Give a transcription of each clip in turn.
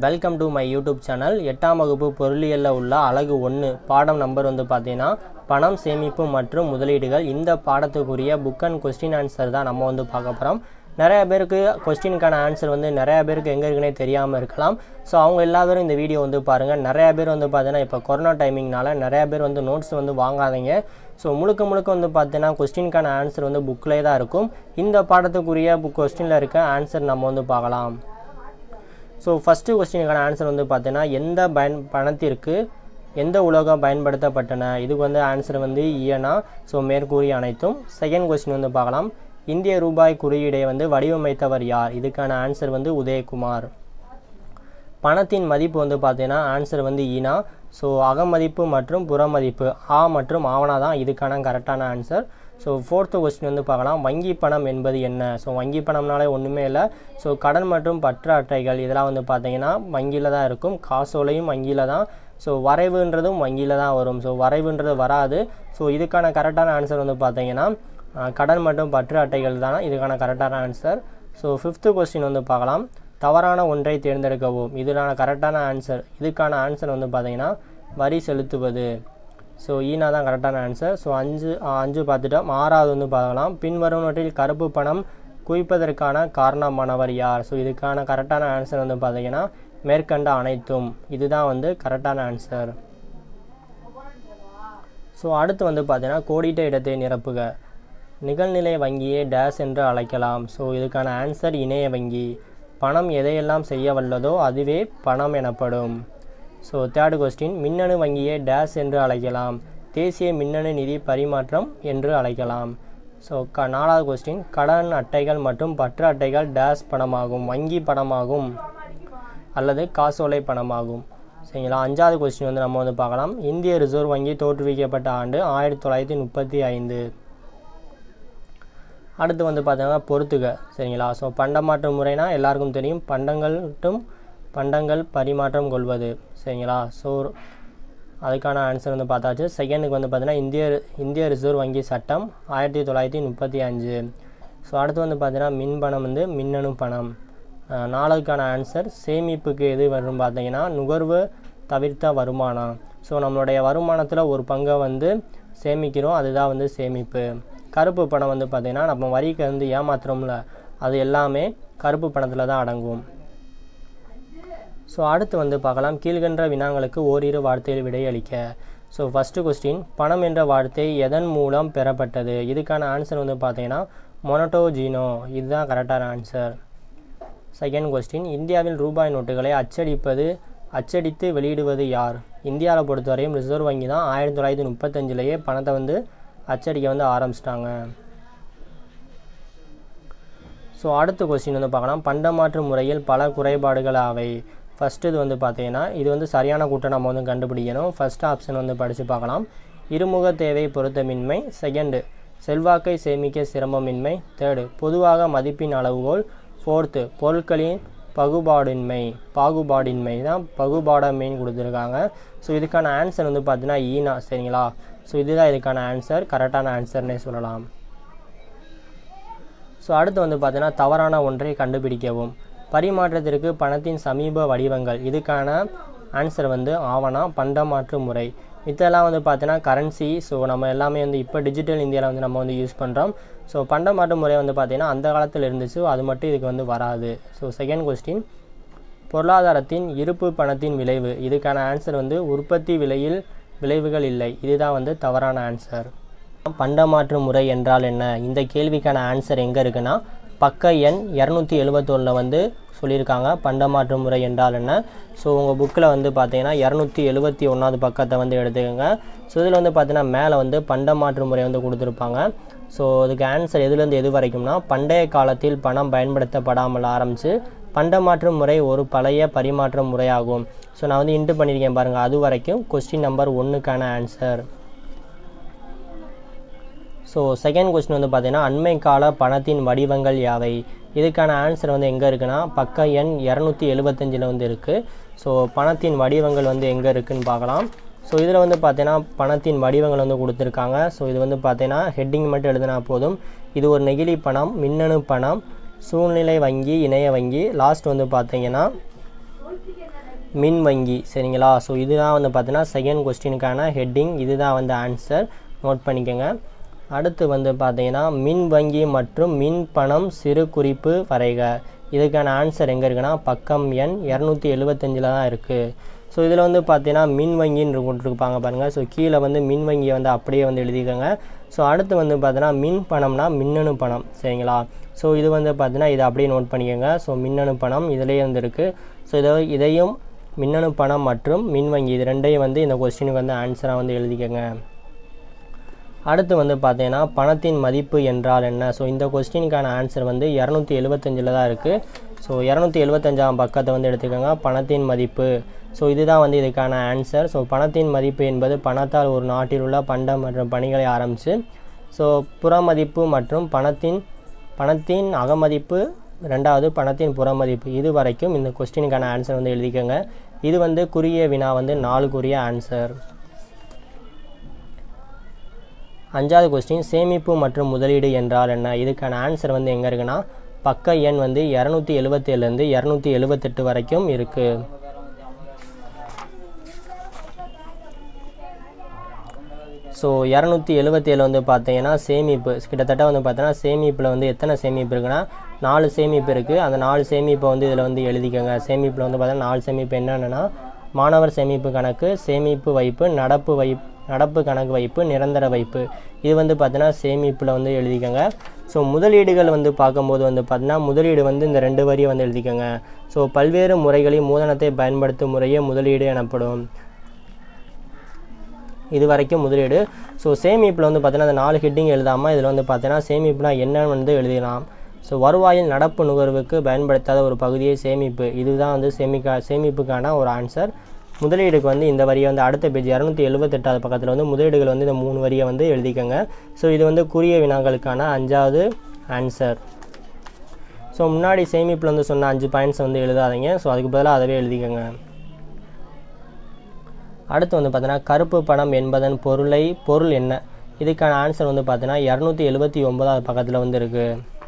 welcome to my YouTube channel எட்டாம் வகுப்பு பொருளியலில் உள்ள அழகு ஒன்று பாடம் நம்பர் வந்து பார்த்தீங்கன்னா பணம் சேமிப்பு மற்றும் முதலீடுகள் இந்த பாடத்துக்குரிய புக் அண்ட் கொஸ்டின் ஆன்சர் தான் நம்ம வந்து பார்க்க போகிறோம் நிறைய பேருக்கு கொஸ்டினுக்கான ஆன்சர் வந்து நிறைய பேருக்கு எங்கே இருக்குன்னே தெரியாமல் இருக்கலாம் ஸோ அவங்க எல்லாரும் இந்த வீடியோ வந்து பாருங்கள் நிறைய பேர் வந்து பார்த்தீங்கன்னா இப்போ கொரோனா டைமிங்னால நிறைய பேர் வந்து நோட்ஸ் வந்து வாங்காதீங்க ஸோ முழுக்க முழுக்க வந்து பார்த்தீங்கன்னா கொஸ்டினுக்கான ஆன்சர் வந்து புக்கிலே தான் இருக்கும் இந்த பாடத்துக்குரிய புக் கொஸ்டினில் இருக்க ஆன்சர் நம்ம வந்து பார்க்கலாம் ஸோ ஃபஸ்ட்டு கொஸ்டினுக்கான ஆன்சர் வந்து பார்த்தீங்கன்னா எந்த பயன் பணத்திற்கு எந்த உலோகம் பயன்படுத்தப்பட்டன இதுக்கு வந்து ஆன்சர் வந்து இயனா ஸோ மேற்கூறிய அனைத்தும் செகண்ட் கொஸ்டின் வந்து பார்க்கலாம் இந்திய ரூபாய் குறியீடை வந்து வடிவமைத்தவர் யார் இதுக்கான ஆன்சர் வந்து உதயகுமார் பணத்தின் மதிப்பு வந்து பார்த்தீங்கன்னா ஆன்சர் வந்து ஈனா ஸோ அகமதிப்பு மற்றும் புறமதிப்பு ஆ மற்றும் ஆவணா தான் இதுக்கான கரெக்டான ஆன்சர் ஸோ ஃபோர்த்து கொஸ்டின் வந்து பார்க்கலாம் வங்கி பணம் என்பது என்ன ஸோ வங்கி பணம்னாலே ஒன்றுமே இல்லை ஸோ கடன் மற்றும் பற்று அட்டைகள் இதெல்லாம் வந்து பார்த்தீங்கன்னா வங்கியில் தான் இருக்கும் காசோலையும் வங்கியில் தான் ஸோ வரைவுன்றதும் வங்கியில் தான் வரும் ஸோ வரைவுன்றது வராது ஸோ இதுக்கான கரெக்டான ஆன்சர் வந்து பார்த்தீங்கன்னா அஹ், கடன் மற்றும் பற்று அட்டைகள் தானே இதுக்கான கரெக்டான ஆன்சர் ஸோ ஃபிஃப்த்து கொஸ்டின் வந்து பார்க்கலாம் தவறான ஒன்றை தேர்ந்தெடுக்கவும் இதுக்கான கரெக்டான ஆன்சர் இதுக்கான ஆன்சர் வந்து பார்த்தீங்கன்னா வரி செலுத்துவது ஸோ ஈனா தான் கரெக்டான ஆன்சர் ஸோ அஞ்சு ஆ, அஞ்சு பார்த்துட்டோம் ஆறாவது வந்து பார்க்கலாம் பின்வருவனவற்றில் கருப்பு பணம் குவிப்பதற்கான காரணமானவர் யார் ஸோ இதுக்கான கரெக்டான ஆன்சர் வந்து பார்த்தீங்கன்னா மேற்கண்ட அனைத்தும் இதுதான் வந்து கரெக்டான ஆன்சர் ஸோ அடுத்து வந்து பார்த்தீங்கன்னா கோடிட்ட இடத்தை நிரப்புக நிகழ்நிலை வங்கியை டேஸ் என்று அழைக்கலாம் ஸோ இதுக்கான ஆன்சர் இணைய வங்கி பணம் எதையெல்லாம் செய்ய வல்லதோ அதுவே பணம் எனப்படும் ஸோ தேர்ட் கொஸ்டின் மின்னணு வங்கியை டேஸ் என்று அழைக்கலாம் தேசிய மின்னணு நிதி பரிமாற்றம் என்று அழைக்கலாம் ஸோ க நாலாவது கொஸ்டின் கடன் அட்டைகள் மற்றும் பற்று அட்டைகள் டேஸ் பணமாகும் வங்கி பணமாகும் அல்லது காசோலை பணமாகும் சரிங்களா அஞ்சாவது கொஸ்டின் வந்து நம்ம வந்து பார்க்கலாம் இந்திய ரிசர்வ் வங்கி தோற்றுவிக்கப்பட்ட ஆண்டு ஆயிரத்தி தொள்ளாயிரத்தி முப்பத்தி ஐந்து அடுத்து வந்து பார்த்தீங்கன்னா பொறுத்துக சரிங்களா ஸோ பண்டமாற்று முறைனா எல்லாருக்கும் தெரியும் பண்டங்கள் மற்றும் பண்டங்கள் பரிமாற்றம் கொள்வது சரிங்களா ஸோ அதுக்கான ஆன்சர் வந்து பார்த்தாச்சு செகண்டுக்கு வந்து பார்த்தீங்கன்னா இந்திய இந்திய ரிசர்வ் வங்கி சட்டம் ஆயிரத்தி தொள்ளாயிரத்தி முப்பத்தி அஞ்சு ஸோ அடுத்து வந்து பார்த்தீங்கன்னா மின் பணம் வந்து மின்னணு பணம் அஹ் நாலுக்கான ஆன்சர் சேமிப்புக்கு எது வரும் பார்த்தீங்கன்னா நுகர்வு தவிர்த்த வருமானம் ஸோ நம்மளுடைய வருமானத்தில் ஒரு பங்கை வந்து சேமிக்கிறோம் அதுதான் வந்து சேமிப்பு கருப்பு பணம் வந்து பார்த்திங்கன்னா நம்ம வரிக்கு வந்து ஏமாத்துறோம்ல அது எல்லாமே கருப்பு பணத்தில் தான் அடங்கும் ஸோ அடுத்து வந்து பார்க்கலாம் கீழ்கண்ட வினாங்களுக்கு ஓரிரு வார்த்தையில் விடையளிக்க ஸோ ஃபஸ்ட்டு கொஸ்டின் பணம் என்ற வார்த்தை எதன் மூலம் பெறப்பட்டது இதுக்கான ஆன்சர் வந்து பார்த்தீங்கன்னா மொனட்டோஜினோ இதுதான் கரெக்டான ஆன்சர் செகண்ட் கொஸ்டின் இந்தியாவில் ரூபாய் நோட்டுகளை அச்சடிப்பது அச்சடித்து வெளியிடுவது யார் இந்தியாவில் பொறுத்தவரையும் ரிசர்வ் வங்கி தான் ஆயிரத்தி தொள்ளாயிரத்தி முப்பத்தஞ்சிலேயே பணத்தை வந்து அச்சடிக்க வந்து ஆரம்பிச்சிட்டாங்க ஸோ அடுத்த கொஸ்டின் வந்து பார்க்கலாம் பண்டமாற்று முறையில் பல குறைபாடுகள் அவை ஃபஸ்ட்டு இது வந்து பார்த்தீங்கன்னா இது வந்து சரியான கூட்டம் நம்ம வந்து கண்டுபிடிக்கணும் ஃபர்ஸ்ட் ஆப்ஷன் வந்து படித்து பார்க்கலாம் இருமுக தேவை பொருத்தமின்மை செகண்டு செல்வாக்கை சேமிக்க சிரமமின்மை தேர்டு பொதுவாக மதிப்பின் அளவுகோல் ஃபோர்த்து பொருட்களின் பகுபாடின்மை பாகுபாடின்மை தான் பகுபாடமைன்னு கொடுத்துருக்காங்க ஸோ இதுக்கான ஆன்சர் வந்து பார்த்தீங்கன்னா ஈனா சரிங்களா ஸோ இதுதான் இதுக்கான ஆன்சர் கரெக்டான ஆன்சர்னே சொல்லலாம் ஸோ அடுத்து வந்து பார்த்தீங்கன்னா தவறான ஒன்றை கண்டுபிடிக்கவும் பரிமாற்றத்திற்கு பணத்தின் சமீப வடிவங்கள் இதுக்கான ஆன்சர் வந்து ஆவணா பண்டமாற்று முறை இதெல்லாம் வந்து பார்த்தீங்கன்னா கரன்சி ஸோ நம்ம எல்லாமே வந்து இப்போ டிஜிட்டல் இந்தியாவில் வந்து நம்ம வந்து யூஸ் பண்ணுறோம் ஸோ பண்டமாற்று முறை வந்து பார்த்தீங்கன்னா அந்த காலத்தில் இருந்துச்சு அது மட்டும் இதுக்கு வந்து வராது ஸோ செகண்ட் கொஸ்டின் பொருளாதாரத்தின் இருப்பு பணத்தின் விளைவு இதுக்கான ஆன்சர் வந்து உற்பத்தி விலையில் விளைவுகள் இல்லை இதுதான் வந்து தவறான ஆன்சர் பண்டமாற்று முறை என்றால் என்ன இந்த கேள்விக்கான ஆன்சர் எங்கே இருக்குன்னா பக்க எண் இரநூத்தி எழுபத்தொன்னில் வந்து சொல்லியிருக்காங்க பண்டமாற்று முறை என்றால் என்ன ஸோ உங்கள் புக்கில் வந்து பார்த்தீங்கன்னா இரநூத்தி எழுபத்தி ஒன்றாவது பக்கத்தை வந்து எடுத்துக்கோங்க ஸோ இதில் வந்து பார்த்தீங்கன்னா மேலே வந்து பண்டமாற்று முறை வந்து கொடுத்துருப்பாங்க ஸோ அதுக்கு ஆன்சர் எதுலேருந்து எது வரைக்கும்னா பண்டைய காலத்தில் பணம் பயன்படுத்தப்படாமல் ஆரம்பித்து பண்டமாற்று முறை ஒரு பழைய பரிமாற்ற முறையாகும் ஸோ நான் வந்து இன்ட்டு பண்ணியிருக்கேன் பாருங்கள் அது வரைக்கும் கொஸ்டின் நம்பர் ஒன்றுக்கான ஆன்சர் ஸோ செகண்ட் கொஸ்டின் வந்து பார்த்தீங்கன்னா அண்மை கால பணத்தின் வடிவங்கள் யாவை இதுக்கான ஆன்சர் வந்து எங்கே இருக்குன்னா பக்க எண் இரநூத்தி எழுபத்தஞ்சில் வந்து இருக்குது ஸோ பணத்தின் வடிவங்கள் வந்து எங்கே இருக்குன்னு பார்க்கலாம் ஸோ இதில் வந்து பார்த்தீங்கன்னா பணத்தின் வடிவங்கள் வந்து கொடுத்துருக்காங்க ஸோ இது வந்து பார்த்தீங்கன்னா ஹெட்டிங் மட்டும் எழுதினா போதும் இது ஒரு நெகிழி பணம் மின்னணு பணம் சூழ்நிலை வங்கி இணைய வங்கி லாஸ்ட் வந்து பார்த்தீங்கன்னா மின் வங்கி சரிங்களா ஸோ இதுதான் வந்து பார்த்தீங்கன்னா செகண்ட் கொஸ்டினுக்கான ஹெட்டிங் இதுதான் வந்து ஆன்சர் நோட் பண்ணிக்கோங்க அடுத்து வந்து பார்த்தீங்கன்னா மின் வங்கி மற்றும் மின் பணம் சிறு குறிப்பு வரைக இதுக்கான ஆன்சர் எங்கே இருக்குன்னா பக்கம் எண் இரநூத்தி எழுபத்தஞ்சில் தான் இருக்குது ஸோ இதில் வந்து பார்த்தீங்கன்னா மின் வங்கின்னு கொடுத்துருப்பாங்க பாருங்கள் ஸோ கீழே வந்து மின் வங்கியை வந்து அப்படியே வந்து எழுதிக்கோங்க ஸோ அடுத்து வந்து பார்த்தீங்கன்னா மின் பணம்னா மின்னணு பணம் சரிங்களா ஸோ இது வந்து பார்த்தீங்கன்னா இதை அப்படியே நோட் பண்ணிக்கோங்க ஸோ மின்னணு பணம் இதிலேயே வந்து இருக்குது ஸோ இதை இதையும் மின்னணு பணம் மற்றும் மின் வங்கி இது ரெண்டையும் வந்து இந்த கொஸ்டினுக்கு வந்து ஆன்சராக வந்து எழுதிக்கோங்க அடுத்து வந்து பார்த்தீங்கன்னா பணத்தின் மதிப்பு என்றால் என்ன ஸோ இந்த கொஸ்டினுக்கான ஆன்சர் வந்து இரநூத்தி எழுபத்தஞ்சில் தான் இருக்குது ஸோ இரநூத்தி எழுபத்தஞ்சாம் பக்கத்தை வந்து எடுத்துக்கோங்க பணத்தின் மதிப்பு ஸோ இதுதான் வந்து இதுக்கான ஆன்சர் ஸோ பணத்தின் மதிப்பு என்பது பணத்தால் ஒரு நாட்டில் உள்ள பண்டம் மற்றும் பணிகளை ஆரம்பித்து ஸோ புறமதிப்பு மற்றும் பணத்தின் பணத்தின் அகமதிப்பு ரெண்டாவது பணத்தின் புறமதிப்பு இது வரைக்கும் இந்த கொஸ்டினுக்கான ஆன்சர் வந்து எழுதிக்கோங்க இது வந்து குறுகிய வினா வந்து நாலுக்குரிய ஆன்சர் அஞ்சாவது கொஸ்டின் சேமிப்பு மற்றும் முதலீடு என்றால் என்ன இதுக்கான ஆன்சர் வந்து எங்கே இருக்குன்னா பக்க எண் வந்து இரநூத்தி எழுபத்தேழுலேருந்து இரநூத்தி எழுபத்தெட்டு வரைக்கும் இருக்குது ஸோ இரநூத்தி எழுபத்தேழு வந்து பார்த்தீங்கன்னா சேமிப்பு கிட்டத்தட்ட வந்து பார்த்தீங்கன்னா சேமிப்பில் வந்து எத்தனை சேமிப்பு இருக்குன்னா நாலு சேமிப்பு இருக்குது அந்த நாலு சேமிப்பை வந்து இதில் வந்து எழுதிக்கோங்க சேமிப்பில் வந்து பார்த்தீங்கன்னா நாலு சேமிப்பு என்னென்னா மாணவர் சேமிப்பு கணக்கு சேமிப்பு வைப்பு நடப்பு வைப்பு நடப்பு கணக்கு வைப்பு நிரந்தர வைப்பு இது வந்து பார்த்தீங்கன்னா சேமிப்பில் வந்து எழுதிக்கோங்க ஸோ முதலீடுகள் வந்து பார்க்கும்போது வந்து பார்த்தீங்கன்னா முதலீடு வந்து இந்த ரெண்டு வரியை வந்து எழுதிக்கோங்க ஸோ பல்வேறு முறைகளில் மூலதனத்தை பயன்படுத்தும் முறையே முதலீடு எனப்படும் இது வரைக்கும் முதலீடு ஸோ சேமிப்பில் வந்து பார்த்தீங்கன்னா அந்த நாலு ஹெட்டிங் எழுதாமல் இதில் வந்து பார்த்தீங்கன்னா சேமிப்புனா என்னன்னு வந்து எழுதலாம் ஸோ வருவாயில் நடப்பு நுகர்வுக்கு பயன்படுத்தாத ஒரு பகுதியை சேமிப்பு இதுதான் வந்து சேமிக்கா சேமிப்புக்கான ஒரு ஆன்சர் முதலீடுக்கு வந்து இந்த வரியை வந்து அடுத்த பேஜ் இரநூத்தி எழுபத்தெட்டாவது பக்கத்தில் வந்து முதலீடுகள் வந்து இந்த மூணு வரியை வந்து எழுதிக்கோங்க ஸோ இது வந்து குறுகிய வினாக்களுக்கான அஞ்சாவது ஆன்சர் ஸோ முன்னாடி சேமிப்பில் வந்து சொன்ன அஞ்சு பாயிண்ட்ஸ் வந்து எழுதாதீங்க ஸோ அதுக்கு பதிலாக அதவே எழுதிக்கோங்க அடுத்து வந்து பார்த்தீங்கன்னா கருப்பு பணம் என்பதன் பொருளை பொருள் என்ன இதுக்கான ஆன்சர் வந்து பார்த்தீங்கன்னா இரநூத்தி எழுபத்தி ஒன்பதாவது பக்கத்தில் வந்து இருக்குது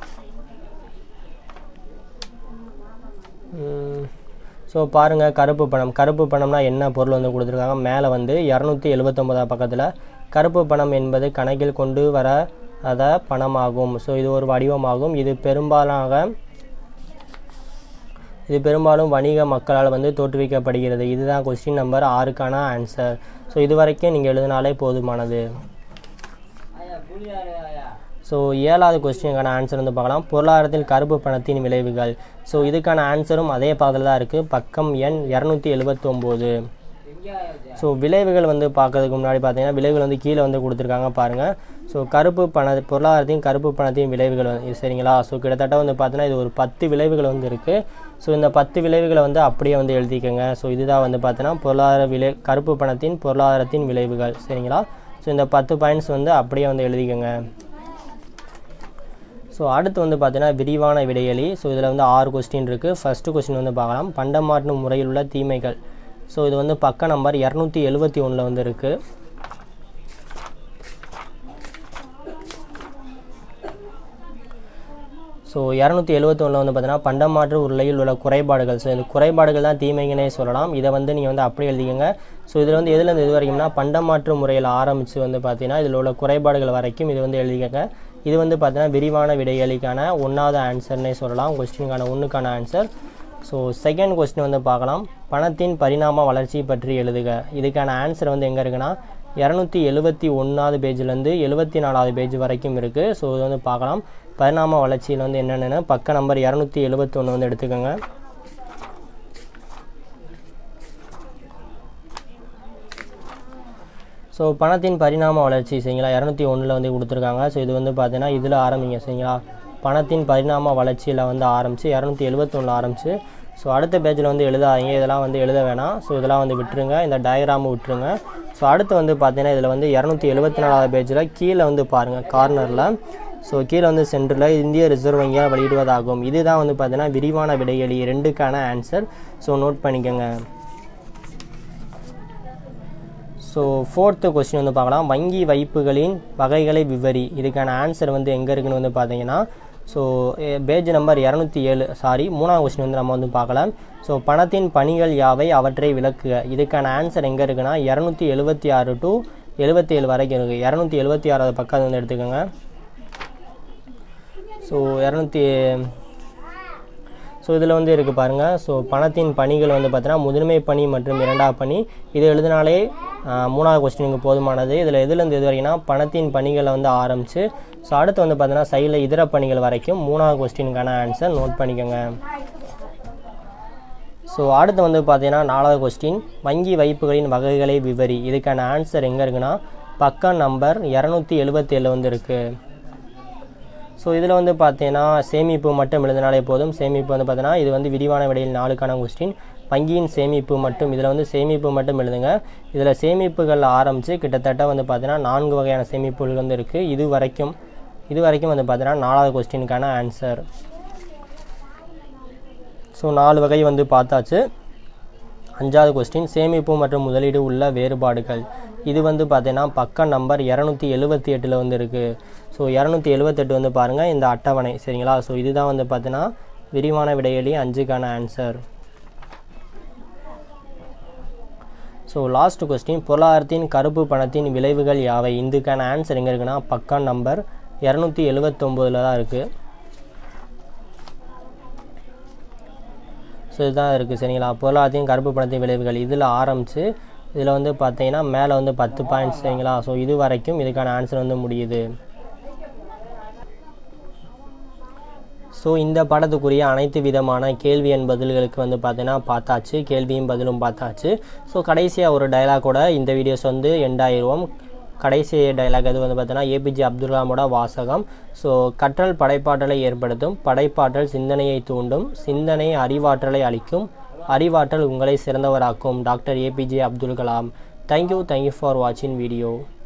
ஸோ பாருங்கள் கருப்பு பணம் கருப்பு பணம்னா என்ன பொருள் வந்து கொடுத்துருக்காங்க மேலே வந்து இரநூத்தி எழுபத்தொம்பதாவது பக்கத்தில் கருப்பு பணம் என்பது கணக்கில் கொண்டு வர அத பணமாகும் ஸோ இது ஒரு வடிவமாகும் இது பெரும்பாலாக இது பெரும்பாலும் வணிக மக்களால் வந்து தோற்றுவிக்கப்படுகிறது இதுதான் கொஸ்டின் நம்பர் ஆறுக்கான ஆன்சர் ஸோ இது வரைக்கும் நீங்கள் எழுதினாலே போதுமானது ஸோ ஏழாவது கொஸ்டினுக்கான ஆன்சர் வந்து பார்க்கலாம் பொருளாதாரத்தில் கருப்பு பணத்தின் விளைவுகள் ஸோ இதுக்கான ஆன்சரும் அதே பக்கத்தில் தான் இருக்குது பக்கம் எண் இரநூத்தி எழுபத்தொம்போது ஸோ விளைவுகள் வந்து பார்க்கறதுக்கு முன்னாடி பார்த்தீங்கன்னா விளைவுகள் வந்து கீழே வந்து கொடுத்துருக்காங்க பாருங்கள் ஸோ கருப்பு பண பொருளாதாரத்தின் கருப்பு பணத்தின் விளைவுகள் வந்து சரிங்களா ஸோ கிட்டத்தட்ட வந்து பார்த்தீங்கன்னா இது ஒரு பத்து விளைவுகள் வந்து இருக்குது ஸோ இந்த பத்து விளைவுகளை வந்து அப்படியே வந்து எழுதிக்கோங்க ஸோ இதுதான் வந்து பார்த்தீங்கன்னா பொருளாதார விளை கருப்பு பணத்தின் பொருளாதாரத்தின் விளைவுகள் சரிங்களா ஸோ இந்த பத்து பாயிண்ட்ஸ் வந்து அப்படியே வந்து எழுதிக்கோங்க ஸோ அடுத்து வந்து பார்த்தீங்கன்னா விரிவான விடையளி ஸோ இதில் வந்து ஆறு கொஸ்டின் இருக்குது ஃபஸ்ட்டு கொஸ்டின் வந்து பார்க்கலாம் பண்டமாற்றும் முறையில் உள்ள தீமைகள் ஸோ இது வந்து பக்க நம்பர் இரநூத்தி எழுபத்தி ஒன்றில் வந்து இருக்குது ஸோ இரநூத்தி எழுபத்தொன்னில் வந்து பார்த்தீங்கன்னா பண்டமாற்று உருளையில் உள்ள குறைபாடுகள் ஸோ இந்த குறைபாடுகள் தான் தீமைங்கன்னே சொல்லலாம் இதை வந்து நீங்கள் வந்து அப்படியே எழுதிக்கங்க ஸோ இதில் வந்து எதுலேருந்து இது வரைக்கும்னா பண்டமாற்று முறையில் ஆரம்பித்து வந்து பார்த்தீங்கன்னா இதில் உள்ள குறைபாடுகள் வரைக்கும் இது வந்து எழுதிக்கங்க இது வந்து பார்த்தீங்கன்னா விரிவான விடையளிக்கான ஒன்றாவது ஆன்சர்னே சொல்லலாம் கொஸ்டினுக்கான ஒன்றுக்கான ஆன்சர் ஸோ செகண்ட் கொஸ்டின் வந்து பார்க்கலாம் பணத்தின் பரிணாம வளர்ச்சி பற்றி எழுதுக இதுக்கான ஆன்சர் வந்து எங்கே இருக்குன்னா இரநூத்தி எழுபத்தி ஒன்றாவது பேஜ்லேருந்து எழுபத்தி நாலாவது பேஜ் வரைக்கும் இருக்குது ஸோ இது வந்து பார்க்கலாம் பரிணாம வளர்ச்சியில் வந்து என்னென்னு பக்க நம்பர் இரநூத்தி எழுபத்தொன்று வந்து எடுத்துக்கோங்க ஸோ பணத்தின் பரிணாம வளர்ச்சி சரிங்களா இரநூத்தி ஒன்றில் வந்து கொடுத்துருக்காங்க ஸோ இது வந்து பார்த்தீங்கன்னா இதில் ஆரம்பிங்க சரிங்களா பணத்தின் பரிணாம வளர்ச்சியில் வந்து ஆரம்பித்து இரநூத்தி எழுபத்தொன்னில் ஆரம்பித்து ஸோ அடுத்த பேஜில் வந்து எழுதாதீங்க இதெல்லாம் வந்து எழுத வேணாம் ஸோ இதெல்லாம் வந்து விட்டுருங்க இந்த டயக்ராமு விட்டுருங்க ஸோ அடுத்து வந்து பார்த்தீங்கன்னா இதில் வந்து இரநூத்தி எழுபத்தி நாலாவது பேஜில் கீழே வந்து பாருங்கள் கார்னரில் ஸோ கீழே வந்து சென்டரில் இந்திய ரிசர்வ் வங்கியால் வெளியிடுவதாகும் இதுதான் வந்து பார்த்தீங்கன்னா விரிவான விடையளி ரெண்டுக்கான ஆன்சர் ஸோ நோட் பண்ணிக்கோங்க ஸோ ஃபோர்த்து கொஸ்டின் வந்து பார்க்கலாம் வங்கி வைப்புகளின் வகைகளை விவரி இதுக்கான ஆன்சர் வந்து எங்கே இருக்குன்னு வந்து பார்த்தீங்கன்னா ஸோ பேஜ் நம்பர் இரநூத்தி ஏழு சாரி மூணாவது கொஸ்டின் வந்து நம்ம வந்து பார்க்கலாம் ஸோ பணத்தின் பணிகள் யாவை அவற்றை விளக்குக இதுக்கான ஆன்சர் எங்கே இருக்குன்னா இரநூத்தி எழுபத்தி ஆறு டு எழுபத்தி ஏழு வரைக்கும் இருக்குது இரநூத்தி எழுபத்தி ஆறாவது பக்கம் வந்து எடுத்துக்கோங்க ஸோ இரநூத்தி ஸோ இதில் வந்து இருக்குது பாருங்கள் ஸோ பணத்தின் பணிகள் வந்து பார்த்தீங்கன்னா முதன்மை பணி மற்றும் இரண்டாவது பணி இது எழுதினாலே ஆஹ், மூணாவது கொஸ்டினுக்கு போதுமானது இதில் எதுலேருந்து எது வரைக்கும்னா பணத்தின் பணிகளை வந்து ஆரம்பித்து ஸோ அடுத்து வந்து பார்த்தீங்கன்னா சைடில் இதர பணிகள் வரைக்கும் மூணாவது கொஸ்டினுக்கான ஆன்சர் நோட் பண்ணிக்கோங்க ஸோ அடுத்து வந்து பார்த்தீங்கன்னா நாலாவது கொஸ்டின் வங்கி வைப்புகளின் வகைகளை விவரி இதுக்கான ஆன்சர் எங்கே இருக்குன்னா பக்கம் நம்பர் இரநூத்தி எழுபத்தேழு வந்து இருக்குது ஸோ இதில் வந்து பார்த்தீங்கன்னா சேமிப்பு மட்டும் எழுதினாலே போதும் சேமிப்பு வந்து பார்த்தீங்கன்னா இது வந்து விரிவான விடையில் நாலுக்கான கொஸ்டின் வங்கியின் சேமிப்பு மட்டும் இதில் வந்து சேமிப்பு மட்டும் எழுதுங்க இதில் சேமிப்புகள் ஆரம்பித்து கிட்டத்தட்ட வந்து பார்த்தீங்கன்னா நான்கு வகையான சேமிப்புகள் வந்து இருக்குது இது வரைக்கும் இது வரைக்கும் வந்து பார்த்தீங்கன்னா நாலாவது கொஸ்டினுக்கான ஆன்சர் ஸோ நாலு வகை வந்து பார்த்தாச்சு அஞ்சாவது கொஸ்டின் சேமிப்பு மற்றும் முதலீடு உள்ள வேறுபாடுகள் இது வந்து பார்த்தீங்கன்னா பக்கம் நம்பர் இரநூத்தி எழுபத்தி எட்டில் வந்து இருக்குது ஸோ இரநூத்தி எழுபத்தெட்டு வந்து பாருங்கள் இந்த அட்டவணை சரிங்களா ஸோ இதுதான் வந்து பார்த்தீங்கன்னா விரிவான விடையளி அஞ்சுக்கான ஆன்சர் ஸோ லாஸ்ட் கொஸ்டின் பொருளாதாரத்தின் கருப்பு பணத்தின் விளைவுகள் யாவை இதுக்கான ஆன்சர் எங்கே இருக்குன்னா பக்கம் நம்பர் இரநூத்தி எழுபத்தொம்போதில் தான் இருக்குது ஸோ இதுதான் இருக்குது சரிங்களா பொருளாதாரத்தின் கருப்பு பணத்தின் விளைவுகள் இதில் ஆரம்பித்து இதில் வந்து பார்த்தீங்கன்னா மேலே வந்து பத்து பாயிண்ட்ஸ் சரிங்களா ஸோ இது வரைக்கும் இதுக்கான ஆன்சர் வந்து முடியுது ஸோ இந்த படத்துக்குரிய அனைத்து விதமான கேள்வி என் பதில்களுக்கு வந்து பார்த்தீங்கன்னா பார்த்தாச்சு கேள்வியும் பதிலும் பார்த்தாச்சு ஸோ கடைசியாக ஒரு டயலாகோட இந்த வீடியோஸ் வந்து எண்டாயிரம் கடைசி டைலாக் அது வந்து பார்த்தீங்கன்னா ஏபிஜே அப்துல் கலாமோட வாசகம் ஸோ கற்றல் படைப்பாற்றலை ஏற்படுத்தும் படைப்பாற்றல் சிந்தனையை தூண்டும் சிந்தனை அறிவாற்றலை அளிக்கும் அறிவாற்றல் உங்களை சிறந்தவராக்கும் doctor APJ Abdul Kalam thank you thank you for வாட்சிங் வீடியோ